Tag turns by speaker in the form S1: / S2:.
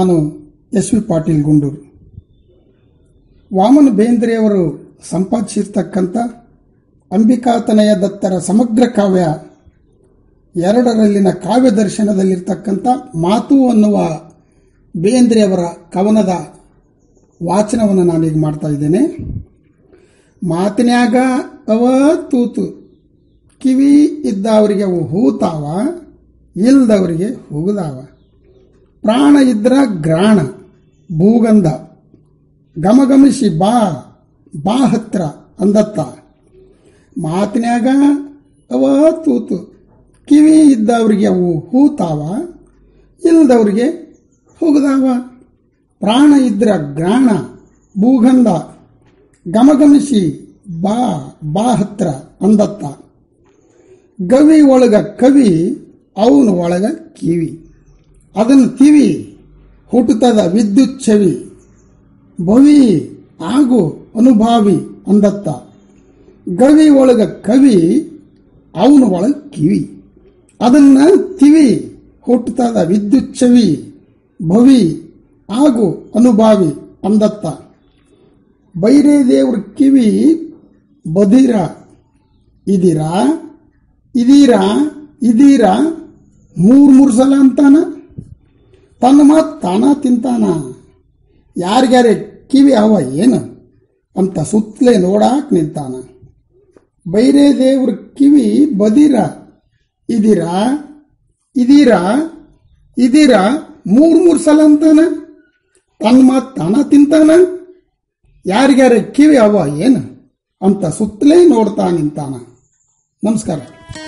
S1: ನಾನು S V Patil Gundur Vamana ಬೇಂದ್ರೆಯವರು ಸಂಪಾದಿಸಿರ್ತಕ್ಕಂಥ ಅಂಬಿಕಾತನಯ ದತ್ತರ ಸಮಗ್ರ ಕಾವ್ಯ ಎರಡರಲ್ಲಿನ ಕಾವ್ಯ ದರ್ಶನದಲ್ಲಿರ್ತಕ್ಕಂಥ ಮಾತು ಅನ್ನುವ ಬೇಂದ್ರೆಯವರ ಕವನದ ವಾಚನವನ್ನು ನಾನೀಗ ಮಾಡ್ತಾ ಇದ್ದೇನೆ ಮಾತಿನ್ಯಾಗ ಅವ ತೂತು ಕಿವಿ ಇದ್ದವರಿಗೆ ಅವು ಹೂತಾವ ಇಲ್ದವರಿಗೆ ಹುಗುದಾವ ಪ್ರಾಣ ಇದ್ರ ಗ್ರಾಣ ಭೂಗಂಧ ಗಮಗಮಿಸಿ ಬಾ ಬಾ ಹತ್ರ ಅಂದತ್ತ ಮಾತಿನ್ಯಾಗ ಅವ ತೂತು ಕಿವಿ ಇದ್ದವರಿಗೆ ಅವು ಹೂತಾವ ಇಲ್ದವ್ರಿಗೆ ಹುಗುದಾವ ಪ್ರಾಣ ಇದ್ರ ಗ್ರಾಣ ಭೂಗಂಧ ಗಮಗಮಿಸಿ ಬಾ ಬಾ ಹತ್ರ ಅಂದತ್ತ ಗವಿ ಒಳಗ ಕವಿ ಅವನ ಒಳಗ ಕಿವಿ ಅದನ್ನು ತಿವಿ ಹುಟ್ಟುತ್ತದ ವಿದ್ಯುತ್ ಚವಿ ಭವಿ ಆಗು ಅನುಭಾವಿ ಅಂದತ್ತ ಗವಿ ಒಳಗ ಕವಿ ಅವನ ಒಳಗ ಕಿವಿ ಅದನ್ನ ತಿವಿ ಹುಟ್ಟುತ್ತದ ವಿದ್ಯುತ್ ಚವಿ ಭವಿ ಆಗು ಅನುಭಾವಿ ಅಂದತ್ತ ಬೈರೇ ದೇವ್ರ ಕಿವಿ ಬದಿರ ಇದೀರಾ ಇದೀರಾ ಇದೀರಾ ಮೂರ್ ಮೂರು ಸಲ ಅಂತಾನ ತನ್ನ ಮಾತು ತಾನ ತಿಂತಾನ ಯಾರ್ಯಾರೇ ಕಿವಿ ಅವ ಏನು ಅಂತ ಸುತ್ತಲೇ ನೋಡಾಕ್ ನಿಂತಾನ ಬೈರೇ ದೇವ್ರ ಕಿವಿ ಬದಿರ ಇದೀರಾ ಇದೀರಾ ಇದೀರಾ ಮೂರ್ ಮೂರ್ ಸಲ ಅಂತಾನ ತನ್ನ ಮಾತು ತಾನ ತಿಂತಾನ ಯಾರ್ಯಾರ ಕಿವಿ ಅವ ಏನು ಅಂತ ಸುತ್ತಲೇ ನೋಡ್ತಾ ನಿಂತಾನ ನಮಸ್ಕಾರ